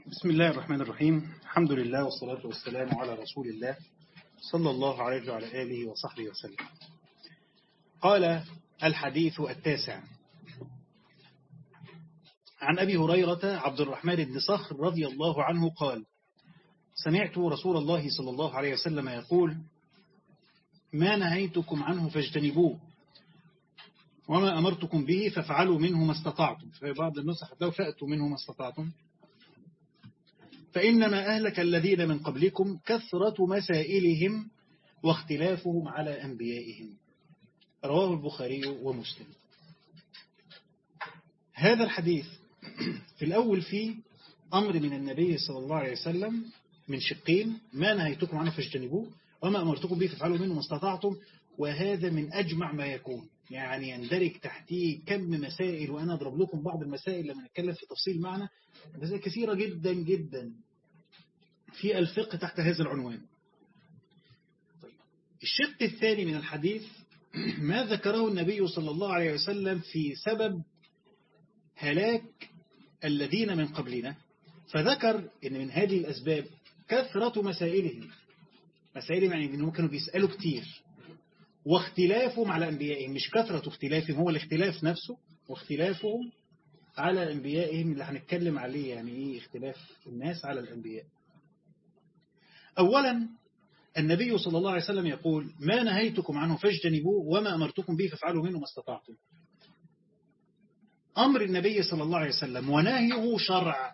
بسم الله الرحمن الرحيم الحمد لله والصلاة والسلام على رسول الله صلى الله عليه وعلى آله وصحبه وسلم قال الحديث التاسع عن أبي هريرة عبد الرحمن بن صخر رضي الله عنه قال سمعت رسول الله صلى الله عليه وسلم يقول ما نهيتكم عنه فاجتنبوه وما أمرتكم به فافعلوا منه ما استطعتم في بعض النسخ لو فأتوا منه ما استطعتم فإنما أهلك الذين من قبلكم كثرة مسائلهم واختلافهم على أنبيائهم رواه البخاري ومسلم هذا الحديث في الأول فيه أمر من النبي صلى الله عليه وسلم من شقين ما نهيتكم عنه فاجتنبوه وما أمرتكم به فافعلوا منه ما استطعتم وهذا من أجمع ما يكون يعني يندرج تحتيه كم مسائل وأنا أضرب لكم بعض المسائل لما نتكلم في تفصيل معنا مسائل كثيرة جدا جدا في الفقه تحت هذا العنوان طيب. الشق الثاني من الحديث ما ذكره النبي صلى الله عليه وسلم في سبب هلاك الذين من قبلنا فذكر ان من هذه الأسباب كثرة مسائلهم مسائلهم يعني انهم كانوا بيسألوا كتير واختلافهم على أنبيائهم مش كثرة اختلافهم هو الاختلاف نفسه واختلافهم على أنبيائهم اللي هنتكلم عليه يعني إيه اختلاف الناس على الأنبياء أولا النبي صلى الله عليه وسلم يقول ما نهيتكم عنه فاجتنبوه وما أمرتكم به فافعلوا منه ما استطعتم أمر النبي صلى الله عليه وسلم ونهيه شرع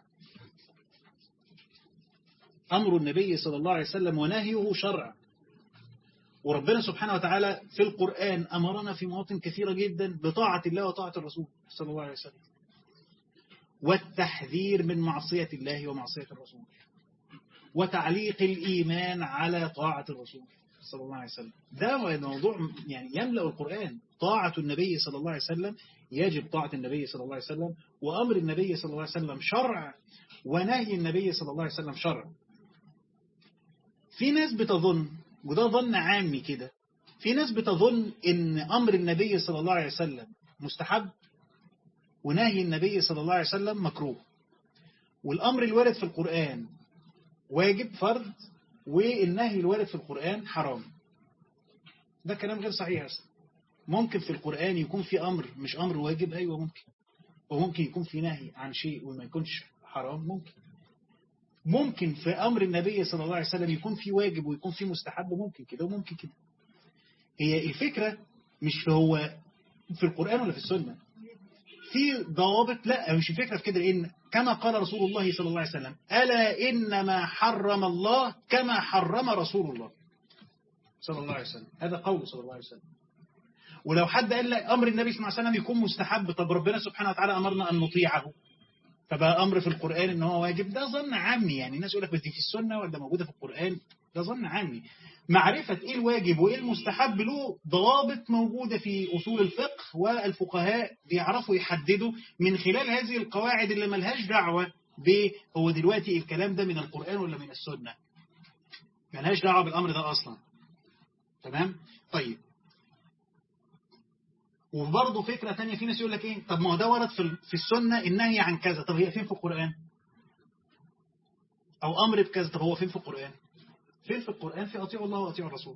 أمر النبي صلى الله عليه وسلم ونهيه شرع وربنا سبحانه وتعالى في القرآن أمرنا في مواطن كثيرة جدا بطاعة الله وطاعة الرسول صلى الله عليه وسلم والتحذير من معصية الله ومعصية الرسول وتعليق الإيمان على طاعة الرسول صلى الله عليه وسلم ده موضوع يعني يملأ القرآن طاعة النبي صلى الله عليه وسلم يجب طاعة النبي صلى الله عليه وسلم وأمر النبي صلى الله عليه وسلم شرع ونهي النبي صلى الله عليه وسلم شرع في ناس بتظن وده ظن عامي كده في ناس بتظن ان أمر النبي صلى الله عليه وسلم مستحب ونهي النبي صلى الله عليه وسلم مكروه والأمر الوارد في القرآن واجب فرض والنهي الوارد في القرآن حرام ده كلام غير صحيح أصلا ممكن في القرآن يكون في أمر مش أمر واجب أيوة ممكن وممكن يكون في نهي عن شيء وما يكونش حرام ممكن ممكن في أمر النبي صلى الله عليه وسلم يكون في واجب ويكون في مستحب ممكن كده وممكن كده هي الفكرة مش في هو في القرآن ولا في السنة في ضوابط لا مش الفكرة في كده لأن كما قال رسول الله صلى الله عليه وسلم ألا إنما حرم الله كما حرم رسول الله صلى الله عليه وسلم هذا قول صلى الله عليه وسلم ولو حد قال لك أمر النبي صلى الله عليه وسلم يكون مستحب طب ربنا سبحانه وتعالى أمرنا أن نطيعه فبقى أمر في القرآن إن هو واجب ده ظن عامي يعني الناس يقول لك بس دي في السنة ولا موجودة في القرآن ده ظن عامي معرفة إيه الواجب وإيه المستحب له ضوابط موجودة في أصول الفقه والفقهاء بيعرفوا يحددوا من خلال هذه القواعد اللي ملهاش دعوة هو دلوقتي الكلام ده من القرآن ولا من السنة ملهاش دعوة بالأمر ده أصلا تمام طيب وبرضه فكرة تانية في ناس يقول لك ايه طب ما هو ده ورد في السنة النهي عن كذا طب هي فين في القرآن او امر بكذا طب هو فين في القرآن فين في القرآن في اطيعوا الله واطيعوا الرسول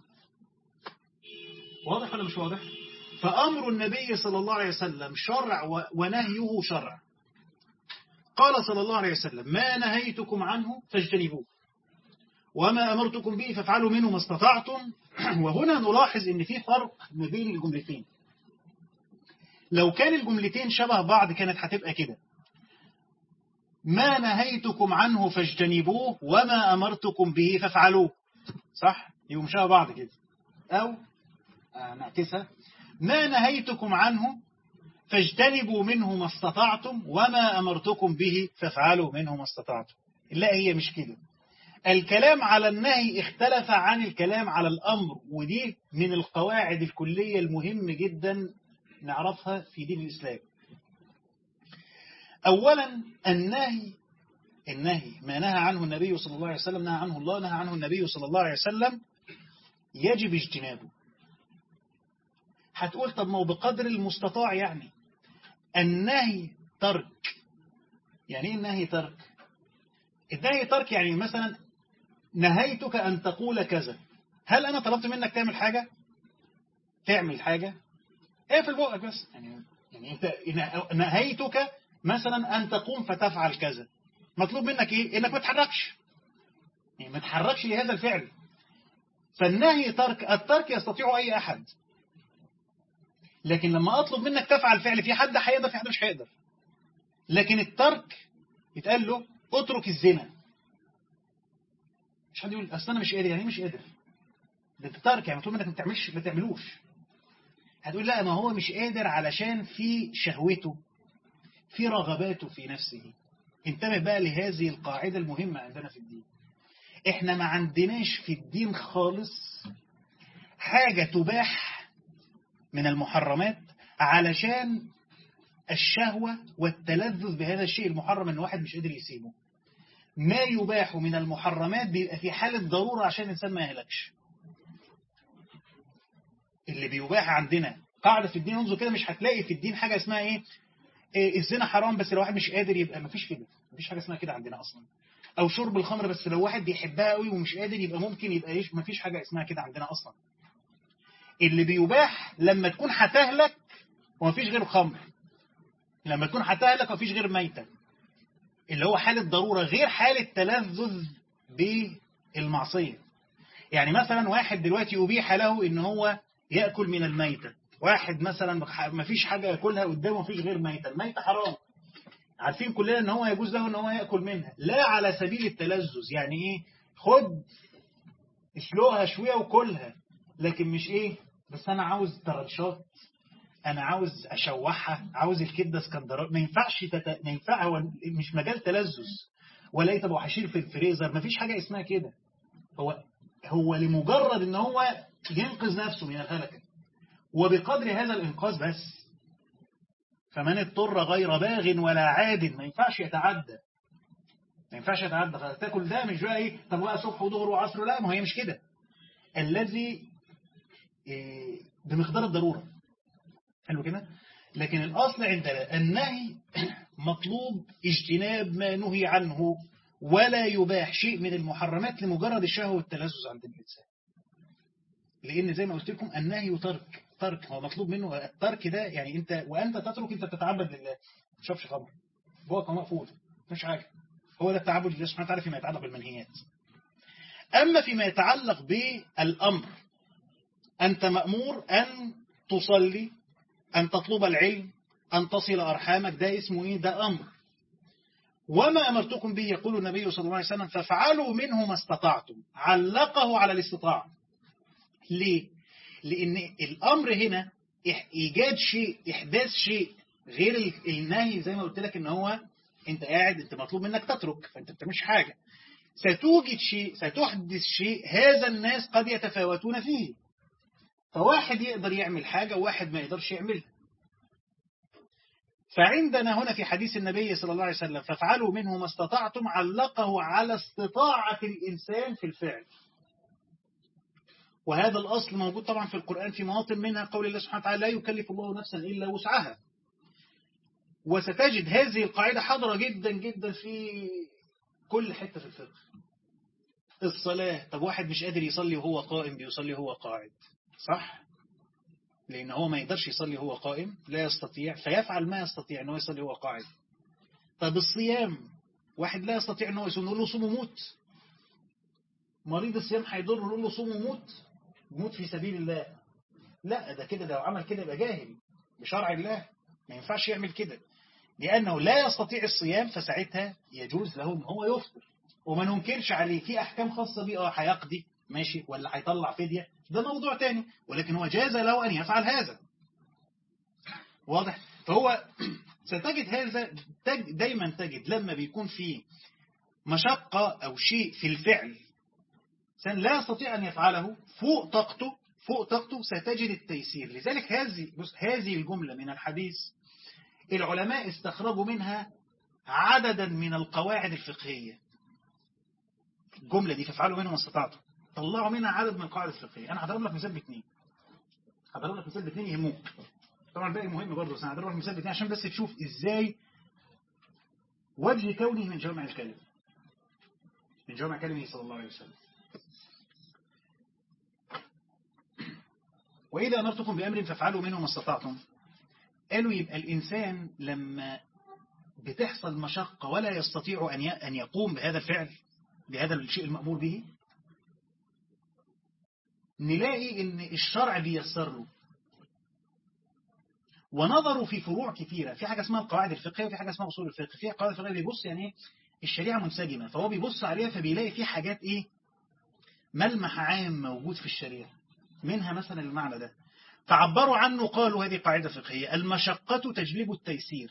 واضح ولا مش واضح فامر النبي صلى الله عليه وسلم شرع ونهيه شرع قال صلى الله عليه وسلم ما نهيتكم عنه فاجتنبوه وما أمرتكم به فافعلوا منه ما استطعتم وهنا نلاحظ ان في فرق ما بين الجملتين لو كان الجملتين شبه بعض كانت هتبقى كده ما نهيتكم عنه فاجتنبوه وما أمرتكم به فافعلوه صح؟ يبقوا شبه بعض كده أو آه نعكسها ما نهيتكم عنه فاجتنبوا منه ما استطعتم وما أمرتكم به فافعلوا منه ما استطعتم لا هي مش كده الكلام على النهي اختلف عن الكلام على الأمر ودي من القواعد الكلية المهم جدا نعرفها في دين الإسلام أولا النهي النهي ما نهى عنه النبي صلى الله عليه وسلم نهى عنه الله نهى عنه النبي صلى الله عليه وسلم يجب اجتنابه هتقول طب ما هو بقدر المستطاع يعني النهي ترك يعني ايه النهي ترك النهي ترك يعني مثلا نهيتك أن تقول كذا هل أنا طلبت منك تعمل حاجة تعمل حاجة اقفل إيه بقك بس يعني يعني انت نهيتك مثلا أن تقوم فتفعل كذا مطلوب منك ايه انك ما تتحركش يعني ما تتحركش لهذا الفعل فالنهي ترك الترك يستطيع اي احد لكن لما اطلب منك تفعل فعل في حد هيقدر في حد مش هيقدر لكن الترك يتقال له اترك الزنا مش حد يقول اصل انا مش قادر يعني مش قادر ده انت ترك يعني مطلوب منك ما تعملش ما تعملوش هتقول لا ما هو مش قادر علشان في شهوته في رغباته في نفسه انتبه بقى لهذه القاعدة المهمة عندنا في الدين احنا ما عندناش في الدين خالص حاجة تباح من المحرمات علشان الشهوة والتلذذ بهذا الشيء المحرم ان واحد مش قادر يسيبه ما يباح من المحرمات بيبقى في حالة ضرورة عشان الإنسان ما يهلكش اللي بيباح عندنا قاعدة في الدين انظر كده مش هتلاقي في الدين حاجة اسمها ايه, إيه الزنا حرام بس لو واحد مش قادر يبقى مفيش كده مفيش حاجة اسمها كده عندنا أصلا أو شرب الخمر بس لو واحد بيحبها قوي ومش قادر يبقى ممكن يبقى ايش مفيش حاجة اسمها كده عندنا أصلا اللي بيباح لما تكون هتهلك ومفيش غير خمر لما تكون هتهلك ومفيش غير ميتة اللي هو حالة ضرورة غير حالة تلذذ بالمعصية يعني مثلا واحد دلوقتي أبيح له إن هو يأكل من الميتة واحد مثلا ما فيش حاجة يأكلها قدامه فيش غير ميتة الميتة حرام عارفين كلنا ان هو يجوز له ان هو يأكل منها لا على سبيل التلذذ يعني ايه خد اسلقها شوية وكلها لكن مش ايه بس انا عاوز ترنشات انا عاوز اشوحها عاوز الكبده اسكندراني ما ينفعش تت... ما ينفع هو مش مجال تلذذ ولا ايه طب وهشيل في الفريزر ما فيش حاجه اسمها كده هو هو لمجرد ان هو ينقذ نفسه من الهلكه وبقدر هذا الانقاذ بس فمن اضطر غير باغ ولا عاد ما ينفعش يتعدى ما ينفعش يتعدى تاكل ده مش بقى ايه طب بقى صبح وظهر وعصر لا ما هي مش كده الذي إيه بمقدار الضروره حلو كده لكن الأصل عندنا النهي مطلوب اجتناب ما نهي عنه ولا يباح شيء من المحرمات لمجرد الشهوة والتلذذ عند الإنسان لأن زي ما قلت لكم النهي ترك ترك هو مطلوب منه الترك ده يعني أنت وأنت تترك أنت بتتعبد لله ما تشربش خمر بوقك مقفول مش حاجة هو ده التعبد لله سبحانه وتعالى فيما يتعلق بالمنهيات أما فيما يتعلق بالأمر أنت مأمور أن تصلي أن تطلب العلم أن تصل أرحامك ده اسمه إيه ده أمر وما أمرتكم به يقول النبي صلى الله عليه وسلم فافعلوا منه ما استطعتم علقه على الاستطاعة ليه؟ لأن الأمر هنا إيجاد شيء إحداث شيء غير النهي زي ما قلت لك إن هو أنت قاعد أنت مطلوب منك تترك فأنت بتعملش حاجة ستوجد شيء ستحدث شيء هذا الناس قد يتفاوتون فيه فواحد يقدر يعمل حاجة وواحد ما يقدرش يعملها فعندنا هنا في حديث النبي صلى الله عليه وسلم فافعلوا منه ما استطعتم علقه على استطاعة الإنسان في الفعل وهذا الأصل موجود طبعا في القرآن في مواطن منها قول الله سبحانه وتعالى لا يكلف الله نفسا إلا وسعها وستجد هذه القاعدة حاضرة جدا جدا في كل حتة في الفقه الصلاة طب واحد مش قادر يصلي وهو قائم بيصلي وهو قاعد صح لأن هو ما يقدرش يصلي وهو قائم لا يستطيع فيفعل ما يستطيع أنه يصلي وهو قاعد طب الصيام واحد لا يستطيع أنه يصوم نقول له صوم وموت مريض الصيام هيضر نقول له صوم وموت موت في سبيل الله لا ده كده لو عمل كده يبقى جاهل بشرع الله ما ينفعش يعمل كده لأنه لا يستطيع الصيام فساعتها يجوز له أن هو يفطر وما ننكرش عليه في أحكام خاصة بيه اه هيقضي ماشي ولا هيطلع فدية ده موضوع تاني ولكن هو جاز له أن يفعل هذا واضح فهو ستجد هذا دايما تجد لما بيكون في مشقة أو شيء في الفعل سن لا يستطيع أن يفعله فوق طاقته فوق طاقته ستجد التيسير لذلك هذه بص هذه الجملة من الحديث العلماء استخرجوا منها عددا من القواعد الفقهية الجملة دي فافعلوا منهم استطعتم طلعوا منها عدد من القواعد الفقهية أنا هضرب لك مثال باثنين هضرب لك مثال باثنين يهموك طبعا الباقي مهم برضه بس أنا هضرب لك مثال باثنين عشان بس تشوف إزاي وجه كونه من جامع الكلم من جامع كلمه صلى الله عليه وسلم وإذا أمرتكم بأمر فافعلوا منه ما استطعتم قالوا يبقى الإنسان لما بتحصل مشقة ولا يستطيع أن أن يقوم بهذا الفعل بهذا الشيء المأمور به نلاقي ان الشرع بيسر له ونظروا في فروع كثيرة في حاجة اسمها القواعد الفقهية وفي حاجة اسمها أصول الفقه في قواعد الفقهية بيبص يعني الشريعة منسجمة فهو بيبص عليها فبيلاقي في حاجات إيه ملمح عام موجود في الشريعة منها مثلا المعنى ده فعبروا عنه قالوا هذه قاعدة فقهية المشقة تجلب التيسير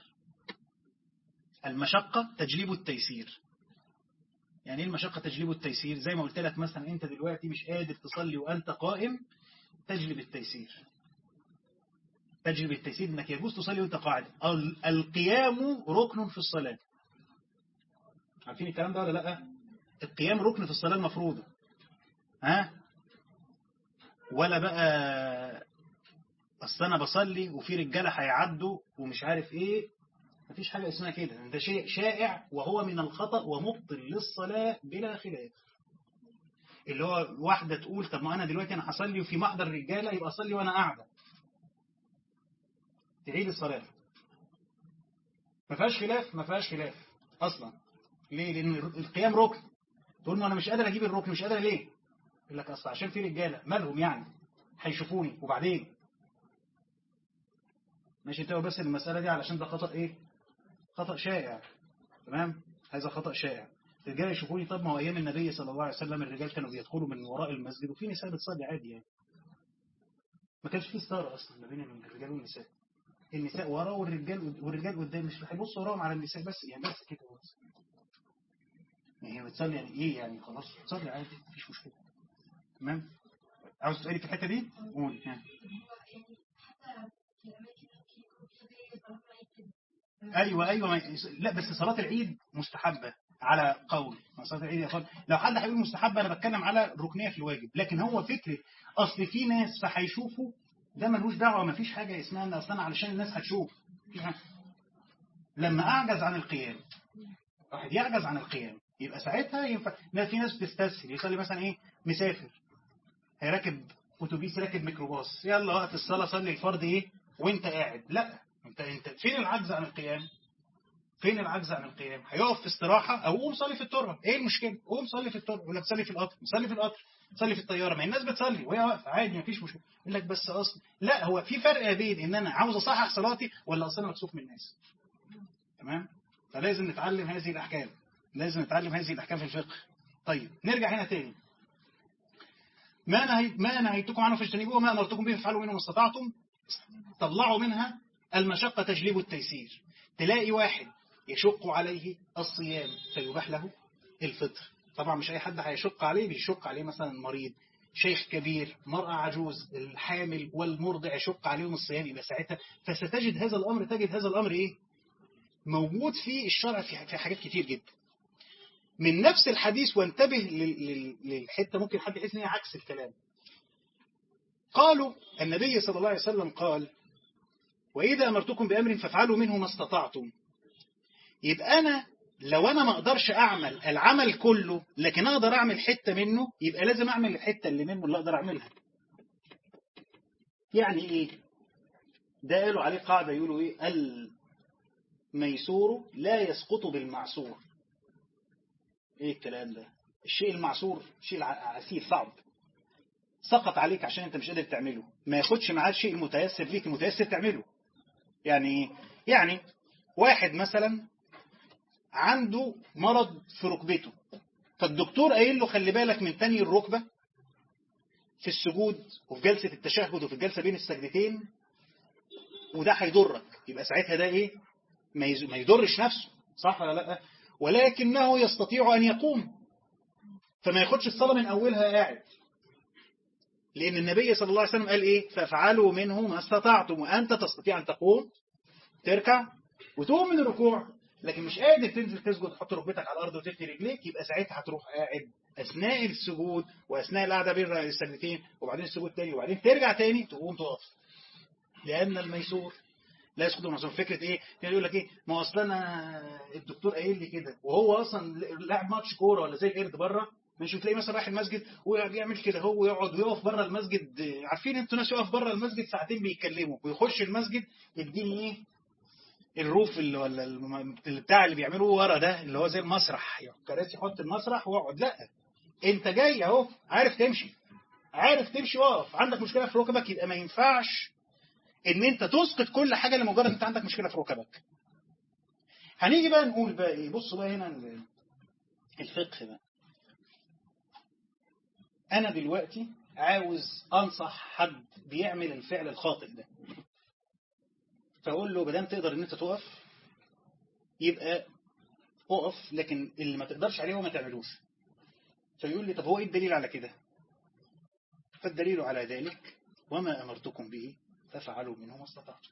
المشقة تجلب التيسير يعني ايه المشقة تجلب التيسير زي ما قلت لك مثلا انت دلوقتي مش قادر تصلي وانت قائم تجلب التيسير تجلب التيسير انك يجوز تصلي وانت قاعد القيام ركن في الصلاة عارفين الكلام ده ولا لا القيام ركن في الصلاة المفروضة ها ولا بقى اصل انا بصلي وفي رجاله هيعدوا ومش عارف ايه مفيش حاجة اسمها كده ده شيء شائع وهو من الخطأ ومبطل للصلاة بلا خلاف اللي هو واحدة تقول طب ما أنا دلوقتي أنا هصلي وفي محضر رجالة يبقى أصلي وأنا قاعدة تعيد الصلاة ما فيهاش خلاف ما فيهاش خلاف أصلا ليه لأن القيام ركن تقول ما أنا مش قادر أجيب الركن مش قادر ليه يقول لك أصلا عشان في رجالة مالهم يعني هيشوفوني وبعدين ماشي انتبهوا بس المسألة دي علشان ده خطأ ايه خطأ شائع تمام هذا خطأ شائع الرجال يشوفوني طب ما هو أيام النبي صلى الله عليه وسلم الرجال كانوا بيدخلوا من وراء المسجد وفي نساء بتصلي عادي يعني ما كانش في ستارة أصلا ما بين الرجال والنساء النساء ورا والرجال والرجال قدام مش هيبصوا وراهم على النساء بس يعني بس كده بس يعني هي بتصلي يعني ايه يعني خلاص بتصلي عادي مفيش مشكلة تمام عاوز تسألي في الحتة دي قول يعني. ايوه ايوه لا بس صلاه العيد مستحبه على قول صلاه العيد يا فضل لو حد هيقول مستحبه انا بتكلم على ركنيه في الواجب لكن هو فكره اصل في ناس فهيشوفوا ده ملوش دعوه ما فيش حاجه اسمها ان اصل علشان الناس هتشوف لما اعجز عن القيام واحد يعجز عن القيام يبقى ساعتها ينفع في ناس بتستسهل يصلي مثلا ايه مسافر هيراكب اتوبيس راكب ميكروباص يلا وقت الصلاه صلي الفرض ايه وانت قاعد لا انت انت فين العجز عن القيام فين العجز عن القيام هيقف في استراحه او قوم صلي في التربه ايه المشكله قوم صلي في التربه ولا تصلي في القطر صلي في القطر صلي في الطياره ما الناس بتصلي وهي واقفه عادي مفيش مشكله يقول لك بس اصل لا هو في فرق بين ان انا عاوز اصحح صلاتي ولا اصل انا مكسوف من الناس تمام فلازم نتعلم هذه الاحكام لازم نتعلم هذه الاحكام في الفقه طيب نرجع هنا تاني ما نهي ما نهيتكم عنه فاجتنبوه وما امرتكم به فافعلوا منه ما استطعتم طلعوا منها المشقة تجلب التيسير تلاقي واحد يشق عليه الصيام فيباح له الفطر طبعا مش أي حد هيشق عليه بيشق عليه مثلا مريض شيخ كبير مرأة عجوز الحامل والمرضع يشق عليهم الصيام يبقى ساعتها فستجد هذا الأمر تجد هذا الأمر إيه موجود في الشرع في حاجات كتير جدا من نفس الحديث وانتبه للحتة ممكن حد يحس ان هي عكس الكلام قالوا النبي صلى الله عليه وسلم قال وإذا أمرتكم بأمر فافعلوا منه ما استطعتم يبقى أنا لو أنا ما أقدرش أعمل العمل كله لكن أقدر أعمل حتة منه يبقى لازم أعمل الحتة اللي منه اللي أقدر أعملها يعني إيه ده قالوا عليه قاعدة يقولوا إيه الميسور لا يسقط بالمعسور إيه الكلام ده الشيء المعسور شيء عسير صعب سقط عليك عشان انت مش قادر تعمله ما ياخدش معاه الشيء المتيسر ليك المتيسر تعمله يعني يعني واحد مثلا عنده مرض في ركبته فالدكتور قايل له خلي بالك من تاني الركبة في السجود وفي جلسة التشهد وفي الجلسة بين السجدتين وده هيضرك يبقى ساعتها ده ايه ما يضرش نفسه صح ولا لا ولكنه يستطيع أن يقوم فما ياخدش الصلاة من أولها قاعد لأن النبي صلى الله عليه وسلم قال إيه فافعلوا منه ما استطعتم وأنت تستطيع أن تقوم تركع وتقوم من الركوع لكن مش قادر تنزل تسجد تحط ركبتك على الأرض وتثني رجليك يبقى ساعتها هتروح قاعد أثناء السجود وأثناء القعدة بين السجدتين وبعدين السجود تاني وبعدين ترجع تاني تقوم تقف لأن الميسور لا يسقط المعصوم فكرة ايه يعني يقول لك ايه ما هو اصل انا الدكتور قايل لي كده وهو اصلا لاعب ماتش كوره ولا زي قرد بره مش تلاقيه مثلا رايح المسجد ويعمل كده هو يقعد ويقف بره المسجد عارفين انتوا ناس يقف بره المسجد ساعتين بيتكلموا ويخش المسجد يديني ايه الروف اللي ولا الم- بتاع اللي بيعملوه ورا ده اللي هو زي المسرح يعني كراسي يحط المسرح واقعد لا انت جاي اهو عارف تمشي عارف تمشي واقف عندك مشكله في ركبك يبقى ما ينفعش ان انت تسقط كل حاجه لمجرد انت عندك مشكله في ركبك هنيجي بقى نقول بقى ايه بصوا بقى هنا ال- الفقه بقى انا دلوقتي عاوز انصح حد بيعمل الفعل الخاطئ ده فاقول له بدل تقدر ان انت تقف يبقى اقف لكن اللي ما تقدرش عليه هو ما تعملوش فيقول لي طب هو ايه الدليل على كده فالدليل على ذلك وما امرتكم به ففعلوا منه ما استطعتم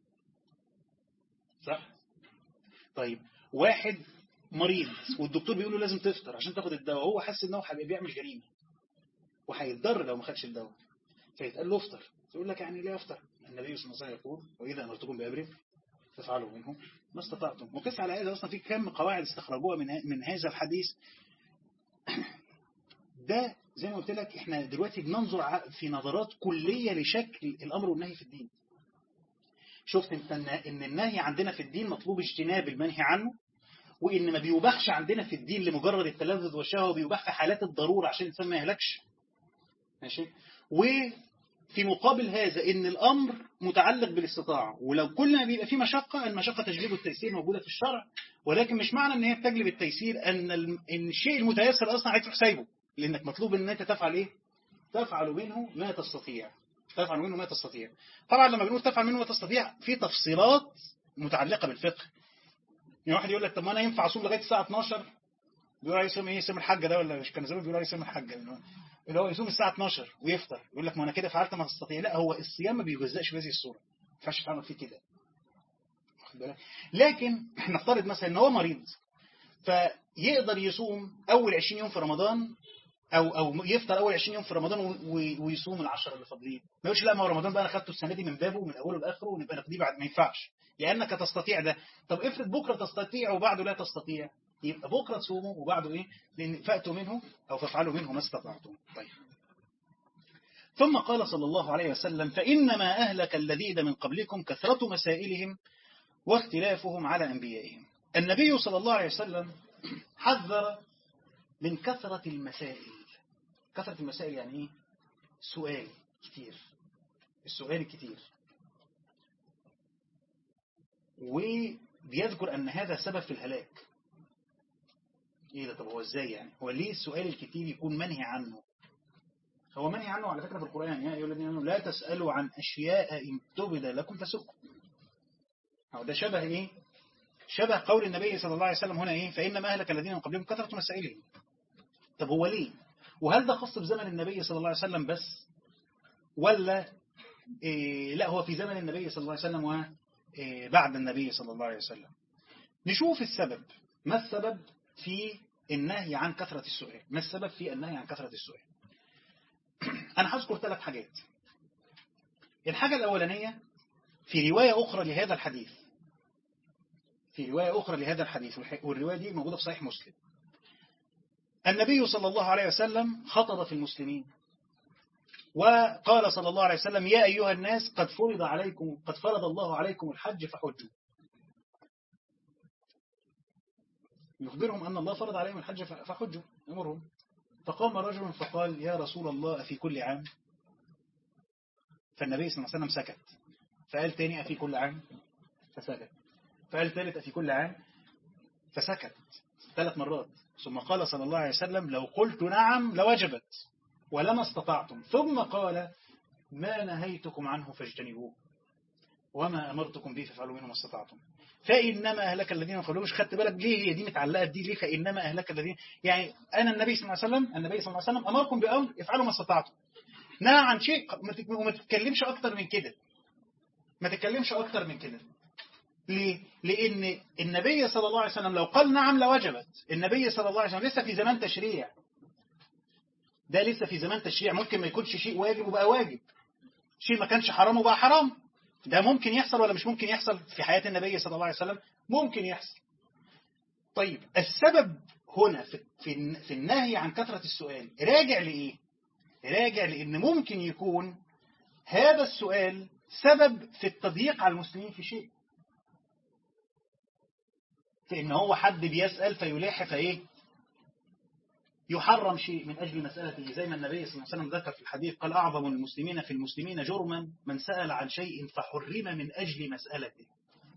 صح طيب واحد مريض والدكتور بيقول له لازم تفطر عشان تاخد الدواء هو حاسس ان هو هيبقى بيعمل جريمه وهيتضر لو ما خدش الدواء فيتقال له افطر يقول لك يعني ليه افطر النبي صلى الله عليه وسلم يقول واذا امرتكم بامر فافعلوا منه ما استطعتم وقس على هذا اصلا في كم قواعد استخرجوها من من هذا الحديث ده زي ما قلت لك احنا دلوقتي بننظر ع- في نظرات كلية لشكل الامر والنهي في الدين شفت انت ان إن النهي عندنا في الدين مطلوب اجتناب المنهي عنه وان ما بيباحش عندنا في الدين لمجرد التلذذ والشهوه بيباح في حالات الضروره عشان الانسان ما يهلكش ماشي وفي مقابل هذا ان الامر متعلق بالاستطاعه ولو كل ما بيبقى فيه مشقه المشقه تجلب التيسير موجوده في الشرع ولكن مش معنى ان هي بتجلب التيسير ان الم- ان الشيء المتيسر اصلا عايز تروح سايبه لانك مطلوب ان انت تفعل ايه تفعل منه ما تستطيع تفعل منه ما تستطيع طبعا لما بنقول تفعل منه ما تستطيع في تفصيلات متعلقه بالفقه يعني واحد يقول لك طب ما انا ينفع اصوم لغايه الساعه 12 بيقول عليه يصوم ايه يصوم الحاجه ده ولا مش كان زمان بيقول عليه يصوم الحاجه اللي هو- اللي هو يصوم الساعه 12 ويفطر يقول لك ما انا كده فعلت ما تستطيع لا هو الصيام ما بيجزأش بهذه الصوره ما ينفعش تعمل فيه كده واخد بالك؟ لكن نفترض مثلا ان هو مريض فيقدر يصوم اول 20 يوم في رمضان او او يفطر اول 20 يوم في رمضان و- و- ويصوم العشرة اللي فاضلين ما يقولش لا ما هو رمضان بقى انا خدته السنه دي من بابه من اوله لاخره ونبقى نقضيه بعد ما ينفعش لانك تستطيع ده طب افرض بكره تستطيع وبعده لا تستطيع يبقى بكره تصوموا وبعده ايه لان فاتوا منه او فافعلوا منه ما استطعتم طيب ثم قال صلى الله عليه وسلم فانما اهلك الذين من قبلكم كثره مسائلهم واختلافهم على انبيائهم النبي صلى الله عليه وسلم حذر من كثرة المسائل كثرة المسائل يعني ايه سؤال كتير السؤال الكتير وبيذكر أن هذا سبب في الهلاك ايه ده طب هو ازاي يعني هو ليه السؤال الكتير يكون منهي عنه هو منهي عنه على فكرة في القرآن يا أيها الذين آمنوا لا تسألوا عن أشياء إن تبد لكم تسؤكم هو ده شبه إيه شبه قول النبي صلى الله عليه وسلم هنا إيه فإنما أهلك الذين من قبلهم كثرة مسائلهم طب هو ليه وهل ده خاص بزمن النبي صلى الله عليه وسلم بس ولا إيه لا هو في زمن النبي صلى الله عليه وسلم وبعد النبي صلى الله عليه وسلم نشوف السبب ما السبب في النهي عن كثرة السؤال ما السبب في النهي عن كثرة السؤال أنا هذكر ثلاث حاجات الحاجة الأولانية في رواية أخرى لهذا الحديث في رواية أخرى لهذا الحديث والرواية دي موجودة في صحيح مسلم النبي صلى الله عليه وسلم خطب في المسلمين وقال صلى الله عليه وسلم يا أيها الناس قد فرض عليكم قد فرض الله عليكم الحج فحجوا يخبرهم أن الله فرض عليهم الحج فحجوا أمرهم فقام رجل فقال يا رسول الله أفي كل عام فالنبي صلى الله عليه وسلم سكت فقال تاني أفي كل عام فسكت فقال ثالث أفي كل عام فسكت ثلاث مرات ثم قال صلى الله عليه وسلم لو قلت نعم لوجبت ولما استطعتم ثم قال ما نهيتكم عنه فاجتنبوه وما أمرتكم به فافعلوا منه ما استطعتم فإنما أهلك الذين قالوا مش خدت بالك ليه هي دي متعلقة بدي ليه فإنما أهلك الذين يعني أنا النبي صلى الله عليه وسلم النبي صلى الله عليه وسلم أمركم بأمر افعلوا ما استطعتم نهى عن شيء وما تتكلمش أكتر من كده ما تتكلمش أكتر من كده ليه؟ لأن النبي صلى الله عليه وسلم لو قال نعم لوجبت النبي صلى الله عليه وسلم لسه في زمان تشريع ده لسه في زمان تشريع ممكن ما يكونش شيء واجب وبقى واجب شيء ما كانش حرام وبقى حرام ده ممكن يحصل ولا مش ممكن يحصل في حياة النبي صلى الله عليه وسلم ممكن يحصل طيب السبب هنا في, في, في النهي عن كثرة السؤال راجع لإيه راجع لأن ممكن يكون هذا السؤال سبب في التضييق على المسلمين في شيء فإن هو حد بيسأل فيلاح فإيه يحرم شيء من أجل مسألته زي ما النبي صلى الله عليه وسلم ذكر في الحديث قال أعظم المسلمين في المسلمين جرما من سأل عن شيء فحرم من أجل مسألته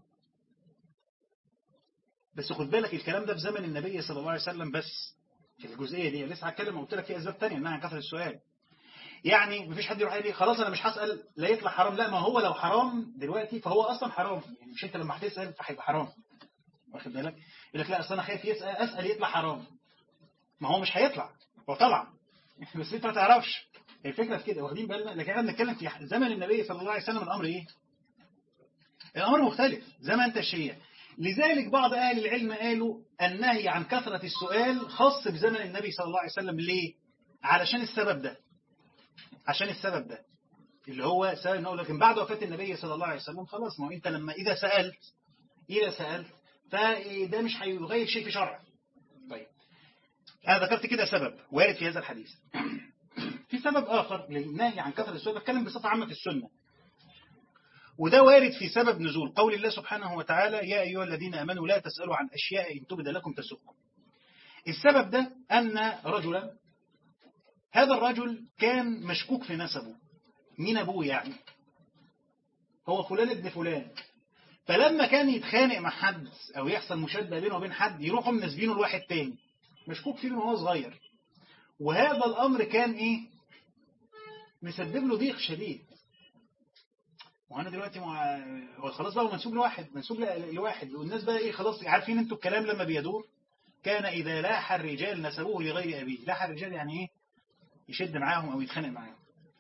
بس خد بالك الكلام ده في زمن النبي صلى الله عليه وسلم بس في الجزئية دي لسه هتكلم قلت لك في أسباب تانية إنها كثر السؤال يعني مفيش حد يروح لي خلاص أنا مش هسأل لا يطلع حرام لا ما هو لو حرام دلوقتي فهو أصلا حرام يعني مش أنت لما هتسأل فهيبقى حرام واخد بالك يقول لك لا أصل أنا خايف يسأل أسأل يطلع حرام ما هو مش هيطلع هو طلع بس أنت ما تعرفش الفكرة في كده واخدين بالنا لكن احنا بنتكلم في زمن النبي صلى الله عليه وسلم الأمر إيه الأمر مختلف زي ما أنت الشيء لذلك بعض أهل العلم قالوا النهي عن كثرة السؤال خاص بزمن النبي صلى الله عليه وسلم ليه؟ علشان السبب ده عشان السبب ده اللي هو سبب انه لكن بعد وفاة النبي صلى الله عليه وسلم خلاص ما هو انت لما إذا سألت إذا سألت فده مش هيغير شيء في شرع طيب أنا ذكرت كده سبب وارد في هذا الحديث في سبب آخر للنهي عن كثرة السؤال بتكلم بصفة عامة في السنة وده وارد في سبب نزول قول الله سبحانه وتعالى يا أيها الذين أمنوا لا تسألوا عن أشياء إن تبد لكم تسؤكم السبب ده أن رجلا هذا الرجل كان مشكوك في نسبه مين أبوه يعني هو فلان ابن فلان فلما كان يتخانق مع حد أو يحصل مشادة بينه وبين حد يروحوا منسبينه لواحد تاني مشكوك فيه وهو صغير وهذا الأمر كان إيه مسبب له ضيق شديد وانا دلوقتي مع... هو خلاص بقى منسوب لواحد منسوب لواحد والناس بقى ايه خلاص عارفين انتوا الكلام لما بيدور كان اذا لاح الرجال نسبوه لغير ابيه لاح الرجال يعني ايه يشد معاهم او يتخانق معاهم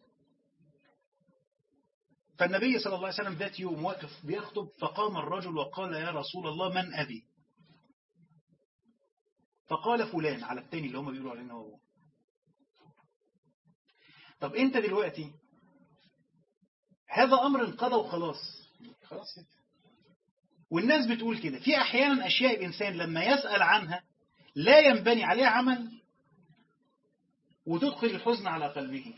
فالنبي صلى الله عليه وسلم ذات يوم واقف بيخطب فقام الرجل وقال يا رسول الله من ابي فقال فلان على التاني اللي هم بيقولوا علينا هو طب انت دلوقتي هذا أمر انقضى وخلاص خلاص والناس بتقول كده في أحيانا أشياء الإنسان لما يسأل عنها لا ينبني عليها عمل وتدخل الحزن على قلبه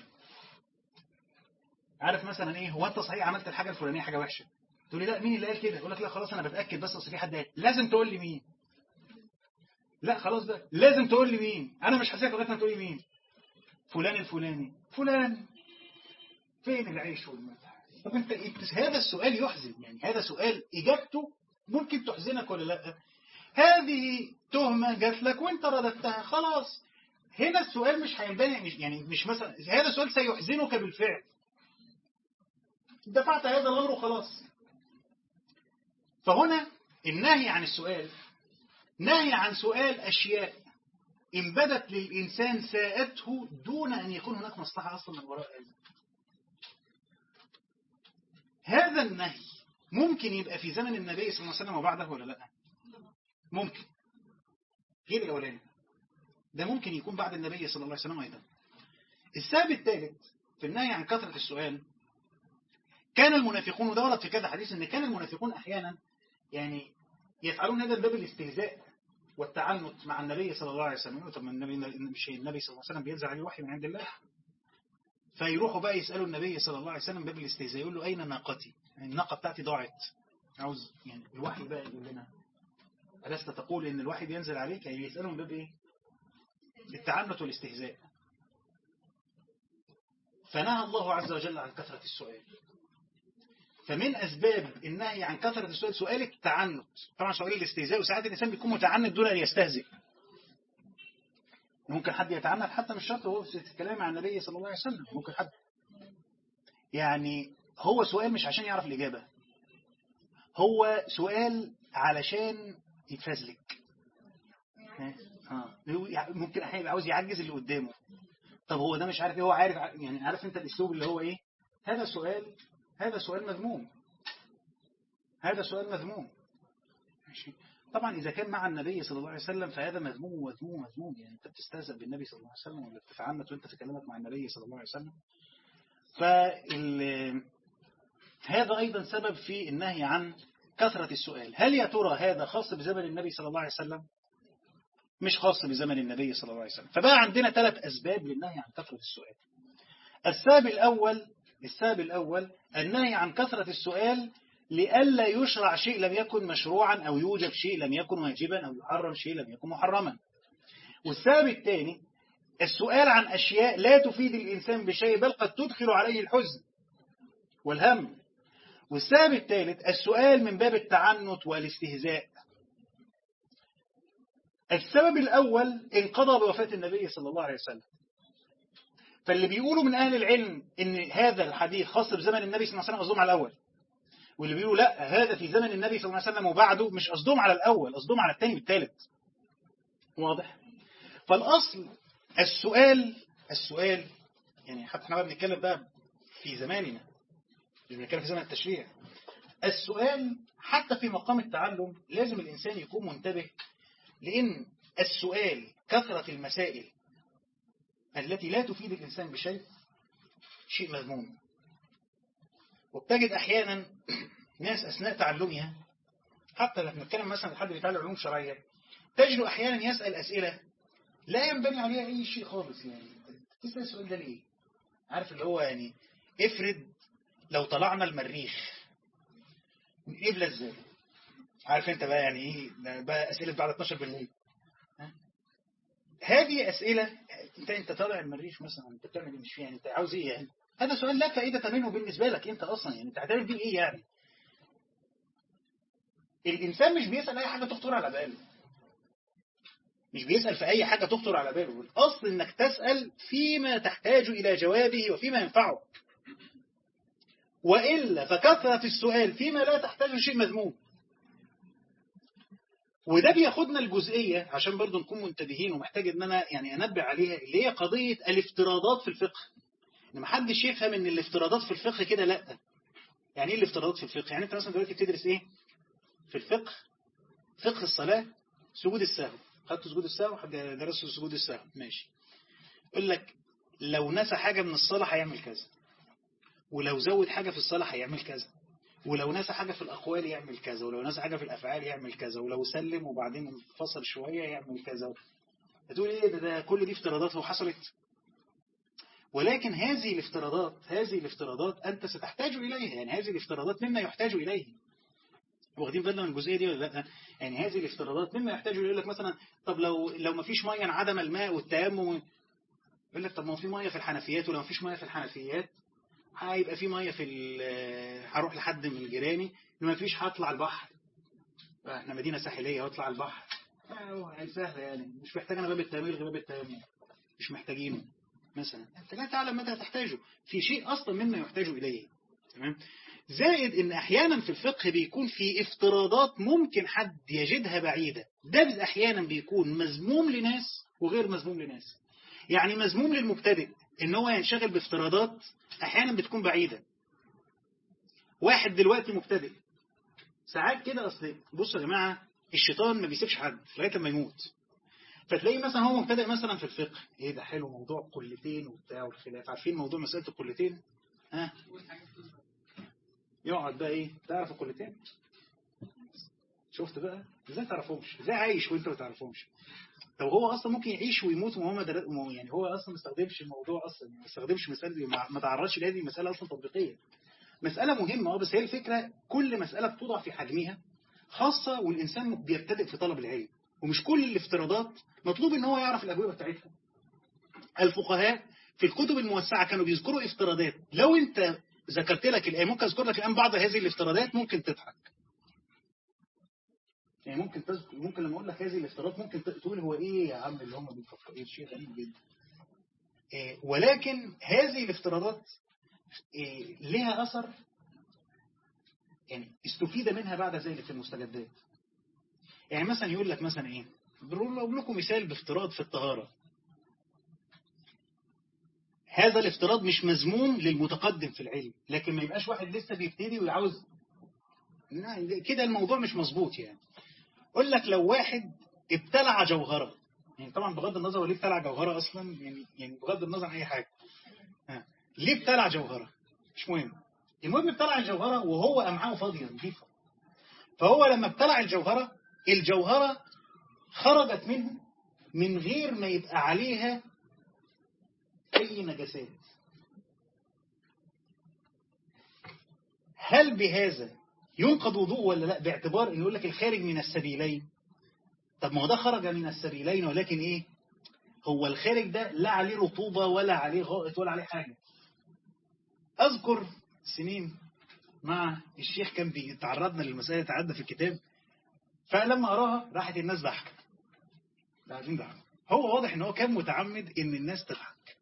عارف مثلا ايه هو انت صحيح عملت الحاجة الفلانية حاجة وحشة تقول لي لا مين اللي قال كده يقول لك لا خلاص انا بتأكد بس اصل في حد قال لازم تقول لي مين لا خلاص بقى لازم تقول لي مين انا مش هسيبك لغايه ما تقول لي مين فلان الفلاني فلان فين العيش والمتعه طب انت هذا السؤال يحزن يعني هذا سؤال اجابته ممكن تحزنك ولا لا هذه تهمة جات لك وانت رددتها خلاص هنا السؤال مش هينبني مش يعني مش مثلا هذا السؤال سيحزنك بالفعل دفعت هذا الامر وخلاص فهنا النهي عن السؤال نهي عن سؤال اشياء ان بدت للانسان ساءته دون ان يكون هناك مصلحه اصلا من وراء هذا هذا النهي ممكن يبقى في زمن النبي صلى الله عليه وسلم وبعده ولا لا ممكن غير الأولاني ده ممكن يكون بعد النبي صلى الله عليه وسلم أيضا السبب الثالث في النهي عن كثرة السؤال كان المنافقون وده ورد في كذا حديث ان كان المنافقون احيانا يعني يفعلون هذا باب الاستهزاء والتعنت مع النبي صلى الله عليه وسلم طب النبي مش النبي صلى الله عليه وسلم بينزل عليه وحي من عند الله فيروحوا بقى يسألوا النبي صلى الله عليه وسلم باب الاستهزاء يقول له أين ناقتي يعني الناقة بتاعتي ضاعت عاوز يعني الوحي بقى يقول لنا ألست تقول إن الوحي بينزل عليك يعني يسألهم باب إيه التعنت والاستهزاء فنهى الله عز وجل عن كثرة السؤال فمن أسباب النهي عن كثرة السؤال سؤال التعنت طبعا سؤال الاستهزاء وساعات الإنسان بيكون متعنت دون أن يستهزئ ممكن حد يتعنت حتى مش شرط وهو في الكلام مع النبي صلى الله عليه وسلم ممكن حد يعني هو سؤال مش عشان يعرف الإجابة هو سؤال علشان يتفزلك ها ممكن احيانا يبقى عاوز يعجز اللي قدامه طب هو ده مش عارف ايه هو عارف يعني عارف انت الاسلوب اللي هو ايه هذا سؤال هذا سؤال مذموم هذا سؤال مذموم ماشي طبعا إذا كان مع النبي صلى الله عليه وسلم فهذا مذموم ومذموم ومذموم يعني أنت بتستهزأ بالنبي صلى الله عليه وسلم ولا بتتعنت وأنت في كلامك مع النبي صلى الله عليه وسلم فال هذا أيضا سبب في النهي عن كثرة السؤال هل يا ترى هذا خاص بزمن النبي صلى الله عليه وسلم مش خاص بزمن النبي صلى الله عليه وسلم فبقى عندنا ثلاث أسباب للنهي عن كثرة السؤال السبب الأول السبب الأول النهي عن كثرة السؤال لئلا يشرع شيء لم يكن مشروعا أو يوجب شيء لم يكن واجبا أو يحرم شيء لم يكن محرما والسبب الثاني السؤال عن أشياء لا تفيد الإنسان بشيء بل قد تدخل عليه الحزن والهم والسبب الثالث السؤال من باب التعنت والاستهزاء السبب الأول انقضى بوفاة النبي صلى الله عليه وسلم فاللي بيقولوا من أهل العلم إن هذا الحديث خاص بزمن النبي صلى الله عليه وسلم قصدهم على الأول واللي بيقولوا لا هذا في زمن النبي صلى الله عليه وسلم وبعده مش قصدهم على الأول قصدهم على الثاني والثالث واضح فالأصل السؤال السؤال يعني حتى احنا بقى بنتكلم بقى في زماننا مش بنتكلم في زمن التشريع السؤال حتى في مقام التعلم لازم الإنسان يكون منتبه لأن السؤال كثرة المسائل التي لا تفيد الإنسان بشيء شيء مذموم وبتجد أحيانا ناس أثناء تعلمها حتى لما نتكلم مثلا حد بيتعلم علوم شرعية تجد أحيانا يسأل أسئلة لا ينبني عليها أي شيء خالص يعني تسأل السؤال ده ليه عارف اللي هو يعني افرض لو طلعنا المريخ نقبل ازاي عارف انت بقى يعني ايه بقى اسئله بعد 12 بالليل هذه اسئله انت انت طالع المريخ مثلا انت بتعمل مش فيها يعني انت عاوز ايه يعني هذا سؤال لا فائده منه بالنسبه لك انت اصلا يعني انت هتعمل بيه ايه يعني الانسان مش بيسال اي حاجه تخطر على باله مش بيسال في اي حاجه تخطر على باله الاصل انك تسال فيما تحتاج الى جوابه وفيما ينفعك وإلا فكثرة السؤال فيما لا تحتاج شيء مذموم وده بياخدنا الجزئية عشان برضو نكون منتبهين ومحتاج ان انا يعني انبه عليها اللي هي قضية الافتراضات في الفقه ان محدش يفهم ان الافتراضات في الفقه كده لا يعني ايه الافتراضات في الفقه يعني انت مثلا دلوقتي بتدرس ايه في الفقه فقه الصلاة سجود السهو خدت سجود السهو حد درس سجود السهو ماشي يقول لك لو نسى حاجة من الصلاة هيعمل كذا ولو زود حاجة في الصلاة هيعمل كذا ولو نسى حاجة في الأقوال يعمل كذا ولو نسى حاجة في الأفعال يعمل كذا ولو سلم وبعدين انفصل شوية يعمل كذا هتقول ايه ده, ده كل دي افتراضات وحصلت ولكن هذه الافتراضات هذه الافتراضات أنت ستحتاج إليها يعني هذه الافتراضات مما يحتاج إليه واخدين بالنا من الجزئيه دي ولا لا يعني هذه الافتراضات مما يحتاج يقول لك مثلا طب لو لو ما فيش ميه عدم الماء والتيمم يقول لك طب ما في ميه في الحنفيات ولو ما فيش ميه في الحنفيات هيبقى في ميه في هروح لحد من جيراني ما فيش هطلع البحر احنا مدينه ساحليه واطلع البحر يعني سهله يعني مش محتاج انا باب التيمم غير باب التيمم مش محتاجينه مثلا انت لا تعلم متى تحتاجه في شيء اصلا مما يحتاج اليه تمام زائد ان احيانا في الفقه بيكون في افتراضات ممكن حد يجدها بعيدة ده احيانا بيكون مذموم لناس وغير مذموم لناس يعني مذموم للمبتدئ ان هو ينشغل بافتراضات احيانا بتكون بعيدة واحد دلوقتي مبتدئ ساعات كده اصل بصوا يا جماعة الشيطان ما بيسيبش حد لغايه لما يموت فتلاقي مثلا هو مبتدئ مثلا في الفقه ايه ده حلو موضوع قلتين وبتاع والخلاف عارفين موضوع مسألة القلتين ها يقعد بقى ايه تعرف القلتين شفت بقى ازاي تعرفهمش ازاي عايش وانت ما تعرفهمش طب هو اصلا ممكن يعيش ويموت وهو ما در... يعني هو اصلا ما استخدمش الموضوع اصلا ما استخدمش مساله ما تعرضش لهذه المساله اصلا تطبيقيه مساله مهمه اه بس هي الفكره كل مساله بتوضع في حجمها خاصه والانسان بيبتدئ في طلب العلم ومش كل الافتراضات مطلوب ان هو يعرف الاجوبه بتاعتها الفقهاء في الكتب الموسعه كانوا بيذكروا افتراضات لو انت ذكرت لك الآن ممكن أذكر لك الآن بعض هذه الافتراضات ممكن تضحك يعني ممكن تذكر ممكن لما أقول لك هذه الافتراضات ممكن تقول هو إيه يا عم اللي هم بيفكروا إيه شيء غريب جدا إيه ولكن هذه الافتراضات إيه لها أثر يعني استفيد منها بعد ذلك في المستجدات يعني مثلا يقول لك مثلا إيه بقول لكم مثال بافتراض في الطهارة هذا الافتراض مش مذموم للمتقدم في العلم لكن ما يبقاش واحد لسه بيبتدي ويعاوز كده الموضوع مش مظبوط يعني اقول لك لو واحد ابتلع جوهرة يعني طبعا بغض النظر هو ليه ابتلع جوهرة اصلا يعني يعني بغض النظر عن اي حاجة ها. ليه ابتلع جوهرة مش مهم المهم ابتلع الجوهرة وهو أمعاه فاضية نظيفة فهو لما ابتلع الجوهرة الجوهرة خرجت منه من غير ما يبقى عليها أي نجاسات هل بهذا ينقض وضوء ولا لا باعتبار انه يقول لك الخارج من السبيلين طب ما هو ده خرج من السبيلين ولكن ايه هو الخارج ده لا عليه رطوبة ولا عليه غائط ولا عليه حاجة اذكر سنين مع الشيخ كان بيتعرضنا للمسألة تعدى في الكتاب فلما أراها راحت الناس ضحكت قاعدين ضحكوا هو واضح ان هو كان متعمد ان الناس تضحك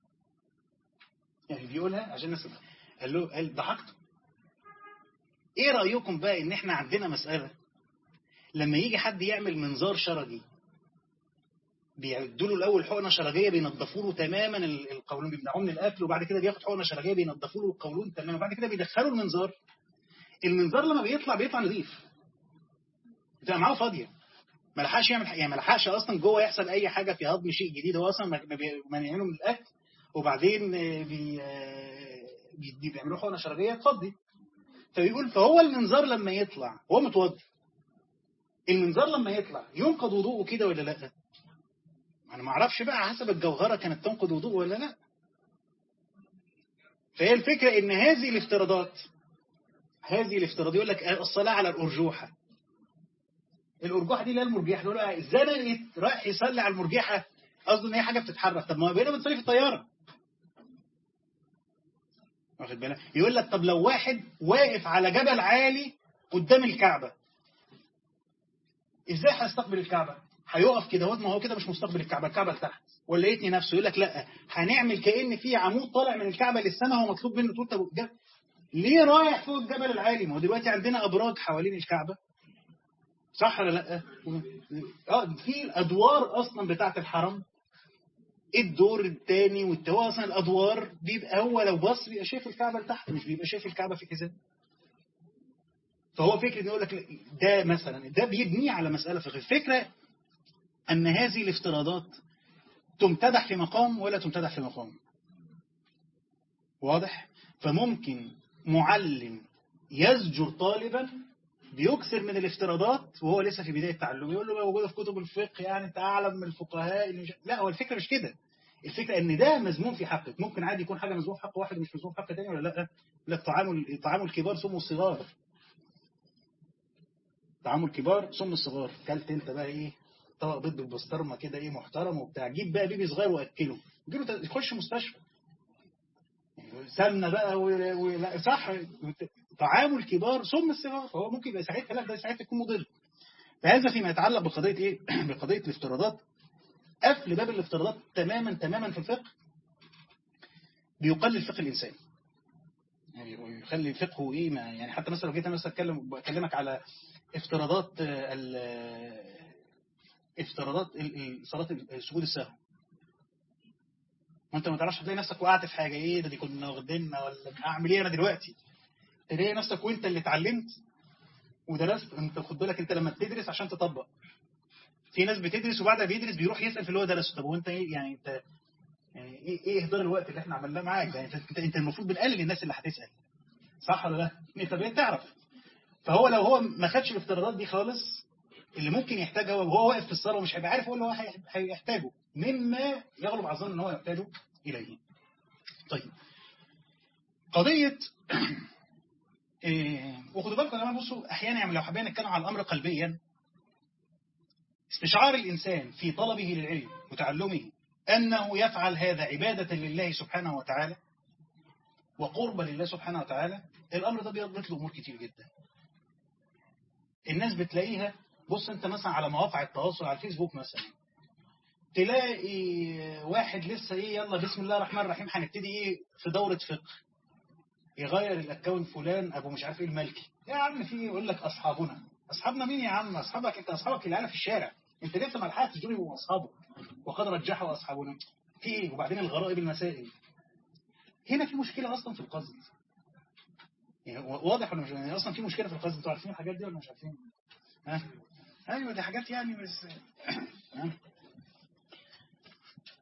يعني بيقولها عشان الناس تضحك قال له قال ضحكتوا ايه رأيكم بقى ان احنا عندنا مسألة لما يجي حد يعمل منظار شرجي بيعدوا له الاول حقنه شرجيه بينضفوا له تماما القولون بيمنعوه من الاكل وبعد كده بياخد حقنه شرجيه بينضفوا له القولون تماما وبعد كده بيدخلوا المنظار المنظار لما بيطلع بيطلع نظيف بتبقى معاه فاضيه ما لحقش يعمل يعني ما لحقش اصلا جوه يحصل اي حاجه في هضم شيء جديد هو اصلا مانعينه من الاكل وبعدين بي بي بيعملوا حقنه شرجيه تفضي فبيقول فهو المنظار لما يطلع هو متوضي المنظار لما يطلع ينقض وضوءه كده ولا لا انا ما اعرفش بقى حسب الجوهره كانت تنقض وضوء ولا لا فهي الفكره ان هذه الافتراضات هذه الافتراض يقول لك الصلاه على الارجوحه الارجوحه دي لا المرجحه يقول ازاي رايح يصلي على المرجحه قصده ان هي حاجه بتتحرك طب ما بقينا بنصلي في الطياره واخد بالك يقول لك طب لو واحد واقف على جبل عالي قدام الكعبه ازاي هيستقبل الكعبه هيقف كده ما هو كده مش مستقبل الكعبه الكعبه لتحت ولا يتني نفسه يقول لك لا هنعمل كأن في عمود طالع من الكعبه للسماء هو مطلوب منه تقول طب ليه رايح فوق الجبل العالي ما هو دلوقتي عندنا ابراج حوالين الكعبه صح ولا لا اه في الادوار اصلا بتاعه الحرم الدور الثاني والتاني اصلا الادوار بيبقى هو لو بص بيبقى شايف الكعبه لتحت مش بيبقى شايف الكعبه في كذا فهو فكره يقول لك ده مثلا ده بيبني على مساله فقهيه الفكره ان هذه الافتراضات تمتدح في مقام ولا تمتدح في مقام واضح فممكن معلم يزجر طالبا بيكسر من الافتراضات وهو لسه في بداية تعلمه يقول له بقى موجودة في كتب الفقه يعني انت اعلم من الفقهاء اللي مش... لا هو الفكرة مش كده الفكرة ان ده مذموم في حقك ممكن عادي يكون حاجة مذموم في حق واحد مش مذموم في حق تاني ولا لا لا تعامل تعامل الكبار سم الصغار تعامل الكبار سم الصغار كلت انت بقى ايه طبق بيض بالبسطرمه كده ايه محترم وبتاع جيب بقى بيبي صغير واكله جيبه يخش مستشفى سمنه بقى و... و... صح تعامل كبار سم الصغار فهو ممكن يبقى ساعتها لا ده ساعتها يكون مضر فهذا فيما يتعلق بقضيه ايه بقضيه الافتراضات قفل باب الافتراضات تماما تماما في الفقه بيقلل فقه الانسان يعني يخلي فقهه ايه ما يعني حتى مثلا لو جيت انا مثلا اتكلم بكلمك على افتراضات افتراضات صلاه سجود السهو وانت ما تعرفش تلاقي نفسك وقعت في حاجه ايه ده دي كنا واخديننا ولا اعمل ايه انا دلوقتي تلاقي نفسك وانت اللي اتعلمت ودرست انت خد بالك انت لما بتدرس عشان تطبق في ناس بتدرس وبعد بيدرس بيروح يسال في اللي هو درسه طب وانت ايه يعني انت يعني ايه ايه اهدار الوقت اللي احنا عملناه معاك ده انت انت المفروض بنقلل الناس اللي هتسال صح ولا لا انت بقيت تعرف فهو لو هو ما خدش الافتراضات دي خالص اللي ممكن يحتاجها وهو واقف في الصلاه ومش هيبقى عارف هو اللي هو هيحتاجه مما يغلب على الظن ان هو يحتاجه اليه طيب قضيه إيه وخدوا بالكم يا جماعه بصوا احيانا يعني لو حبينا نتكلم على الامر قلبيا استشعار الانسان في طلبه للعلم وتعلمه انه يفعل هذا عباده لله سبحانه وتعالى وقربة لله سبحانه وتعالى الامر ده بيضبط له امور كتير جدا الناس بتلاقيها بص انت مثلا على مواقع التواصل على الفيسبوك مثلا تلاقي واحد لسه ايه يلا بسم الله الرحمن الرحيم هنبتدي ايه في دورة فقه يغير الاكونت فلان ابو مش عارف ايه الملكي يا عم في يقول لك اصحابنا اصحابنا مين يا عم اصحابك انت اصحابك اللي انا في الشارع انت لسه ما لحقتش دول يبقوا اصحابك وقد رجحوا اصحابنا في ايه وبعدين الغرائب المسائل هنا في مشكله اصلا في القصد يعني واضح ولا مش يعني اصلا في مشكله في القصد انتوا عارفين الحاجات دي ولا مش عارفين ها ايوه دي حاجات يعني بس ها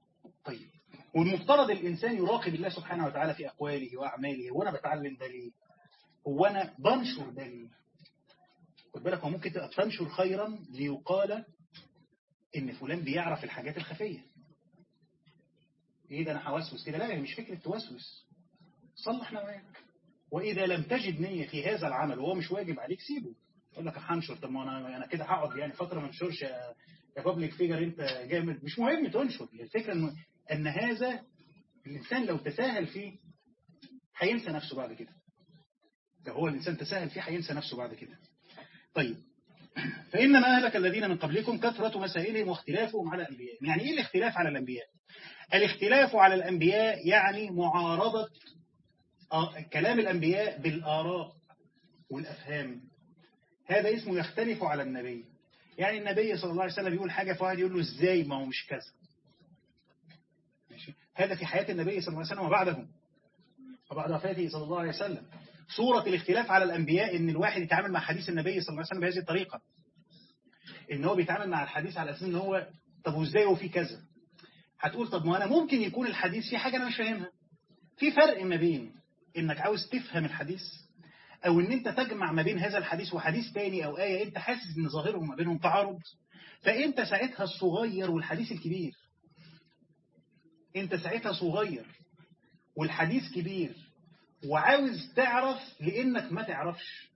طيب والمفترض الإنسان يراقب الله سبحانه وتعالى في أقواله وأعماله وأنا بتعلم ده ليه هو أنا بنشر ده ليه خد بالك هو ممكن تبقى بتنشر خيرا ليقال إن فلان بيعرف الحاجات الخفية إيه ده أنا هوسوس كده لا هي مش فكرة توسوس صلح نواياك وإذا لم تجد نية في هذا العمل وهو مش واجب عليك سيبه يقول لك هنشر طب ما انا انا كده هقعد يعني فتره ما انشرش يا يا بابليك فيجر انت جامد مش مهم تنشر الفكره ان ان هذا الانسان لو تساهل فيه هينسى نفسه بعد كده لو هو الانسان تساهل فيه هينسى نفسه بعد كده طيب فإنما أهلك الذين من قبلكم كثرة مسائلهم واختلافهم على الأنبياء يعني إيه الاختلاف على الأنبياء الاختلاف على الأنبياء يعني معارضة آه كلام الأنبياء بالآراء والأفهام هذا اسمه يختلف على النبي يعني النبي صلى الله عليه وسلم يقول حاجة فواحد يقول له ازاي ما هو مش كذا ماشي هذا في حياة النبي صلى الله عليه وسلم وبعده وبعد وفاته صلى الله عليه وسلم صورة الاختلاف على الأنبياء إن الواحد يتعامل مع حديث النبي صلى الله عليه وسلم بهذه الطريقة إن هو بيتعامل مع الحديث على أساس إن هو طب وإزاي هو في كذا هتقول طب ما أنا ممكن يكون الحديث في حاجة أنا مش فاهمها في فرق ما بين إنك عاوز تفهم الحديث أو إن أنت تجمع ما بين هذا الحديث وحديث تاني أو آية أنت حاسس إن ظاهرهم ما بينهم تعارض فأنت ساعتها الصغير والحديث الكبير أنت ساعتها صغير والحديث كبير وعاوز تعرف لأنك ما تعرفش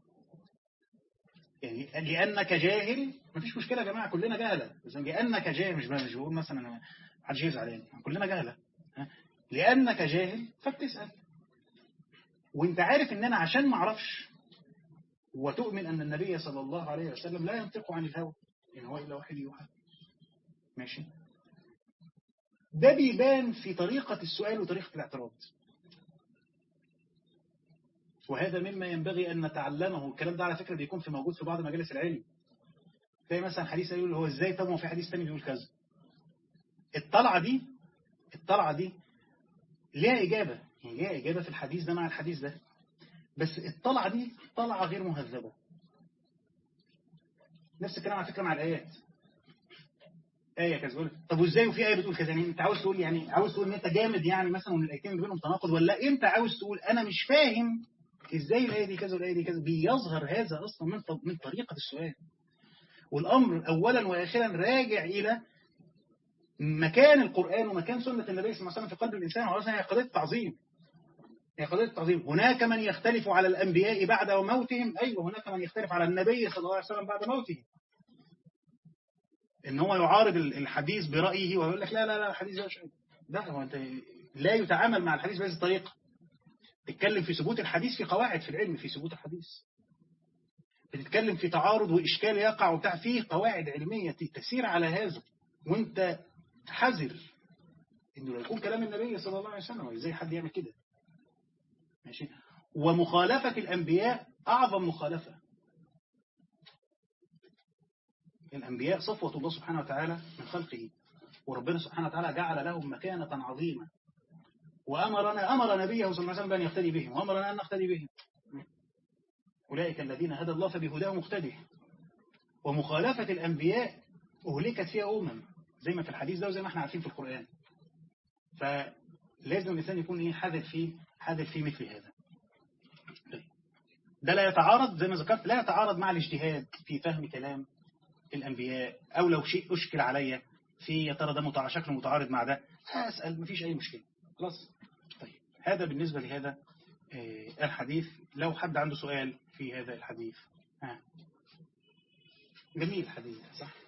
يعني لأنك جاهل مفيش مشكلة يا جماعة كلنا جهلة بس لأنك جاهل مش مش بقول مثلا أنا محدش يزعل يعني كلنا جهلة لأنك جاهل فبتسأل وانت عارف ان انا عشان ما اعرفش وتؤمن ان النبي صلى الله عليه وسلم لا ينطق عن الهوى ان هو الا واحد يوحى ماشي ده بيبان في طريقة السؤال وطريقة الاعتراض وهذا مما ينبغي أن نتعلمه الكلام ده على فكرة بيكون في موجود في بعض مجالس العلم زي مثلا حديث يقول هو ازاي طب في حديث تاني بيقول كذا الطلعة دي الطلعة دي ليها إجابة يعني ليها إجابة في الحديث ده مع الحديث ده بس الطلعة دي طلعة غير مهذبة نفس الكلام على فكرة مع الآيات آية كذا تقول طب وإزاي وفي آية بتقول كذا يعني أنت عاوز تقول يعني عاوز تقول إن أنت جامد يعني مثلا وإن الآيتين اللي بينهم تناقض ولا أنت عاوز تقول أنا مش فاهم إزاي الآية دي كذا والآية دي كذا بيظهر هذا أصلا من من طريقة السؤال والأمر أولا وآخرا راجع إلى مكان القرآن ومكان سنة النبي صلى الله عليه وسلم في قلب الإنسان وعلى هي قضية تعظيم هي قضية تعظيم هناك من يختلف على الأنبياء بعد موتهم أيوة هناك من يختلف على النبي صلى الله عليه وسلم بعد موته إن هو يعارض الحديث برأيه ويقول لك لا لا لا الحديث ده شيء لا هو أنت لا يتعامل مع الحديث بهذه الطريقة تتكلم في ثبوت الحديث في قواعد في العلم في ثبوت الحديث بتتكلم في تعارض وإشكال يقع وبتاع فيه قواعد علمية تسير على هذا وانت حذر انه لا يكون كلام النبي صلى الله عليه وسلم ازاي حد يعمل كده ماشي ومخالفة الأنبياء أعظم مخالفة الأنبياء صفوة الله سبحانه وتعالى من خلقه وربنا سبحانه وتعالى جعل لهم مكانة عظيمة وأمرنا أمر نبيه صلى الله عليه وسلم بأن يقتدي بهم وأمرنا أن نقتدي بهم أولئك الذين هدى الله فبهداه مقتدي ومخالفة الأنبياء أهلكت فيها أمم زي ما في الحديث ده وزي ما احنا عارفين في القرآن فلازم الإنسان يكون إيه حذر فيه حذر فيه مثل هذا ده لا يتعارض زي ما ذكرت لا يتعارض مع الاجتهاد في فهم كلام الأنبياء أو لو شيء أشكل عليا في يا ترى ده متع... شكله متعارض مع ده أسأل مفيش أي مشكلة خلاص طيب هذا بالنسبة لهذا الحديث لو حد عنده سؤال في هذا الحديث ها. جميل الحديث صح